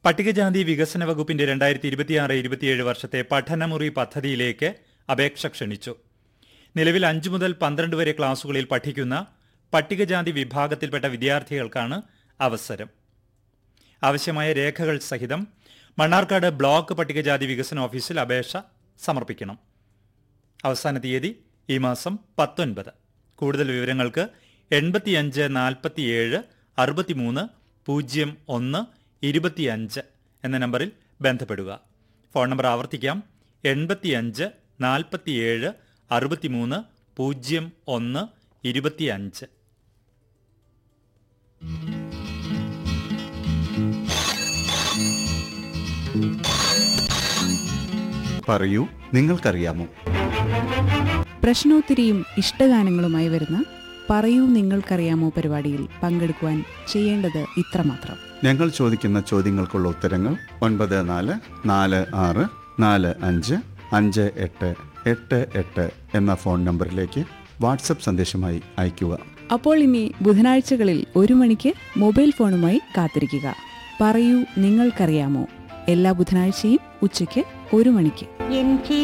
പട്ടികജാതി വികസന വകുപ്പിന്റെ രണ്ടായിരത്തി ഇരുപത്തിയാറ് ഇരുപത്തിയേഴ് വർഷത്തെ പഠനമുറി പദ്ധതിയിലേക്ക് അപേക്ഷ ക്ഷണിച്ചു നിലവിൽ അഞ്ചു മുതൽ പന്ത്രണ്ട് വരെ ക്ലാസുകളിൽ പഠിക്കുന്ന പട്ടികജാതി വിഭാഗത്തിൽപ്പെട്ട വിദ്യാർത്ഥികൾക്കാണ് അവസരം ആവശ്യമായ രേഖകൾ സഹിതം മണ്ണാർക്കാട് ബ്ലോക്ക് പട്ടികജാതി വികസന ഓഫീസിൽ അപേക്ഷ സമർപ്പിക്കണം അവസാന തീയതി ഈ മാസം പത്തൊൻപത് കൂടുതൽ വിവരങ്ങൾക്ക് എൺപത്തിയഞ്ച് നാൽപ്പത്തിയേഴ് അറുപത്തിമൂന്ന് പൂജ്യം ഒന്ന് ഇരുപത്തിയഞ്ച് എന്ന നമ്പറിൽ ബന്ധപ്പെടുക ഫോൺ നമ്പർ ആവർത്തിക്കാം എൺപത്തിയഞ്ച് നാൽപ്പത്തിയേഴ് അറുപത്തിമൂന്ന് പൂജ്യം ഒന്ന് ഇരുപത്തിയഞ്ച് പറയൂ നിങ്ങൾക്കറിയാമോ പ്രശ്നോത്തരിയും ഇഷ്ടഗാനങ്ങളുമായി വരുന്ന പറയൂ നിങ്ങൾക്കറിയാമോ പരിപാടിയിൽ പങ്കെടുക്കുവാൻ ചെയ്യേണ്ടത് ഇത്രമാത്രം ഞങ്ങൾ ചോദിക്കുന്ന ചോദ്യങ്ങൾക്കുള്ള ഉത്തരങ്ങൾ ഒൻപത് നാല് നാല് ആറ് നാല് അഞ്ച് അഞ്ച് എട്ട് എട്ട് എട്ട് എന്ന ഫോൺ നമ്പറിലേക്ക് വാട്സപ്പ് സന്ദേശമായി അയയ്ക്കുക അപ്പോൾ ഇനി ബുധനാഴ്ചകളിൽ ഒരു മണിക്ക് മൊബൈൽ ഫോണുമായി കാത്തിരിക്കുക പറയൂ നിങ്ങൾക്കറിയാമോ എല്ലാ ബുധനാഴ്ചയും ഉച്ചയ്ക്ക് ഒരു മണിക്ക് എൻ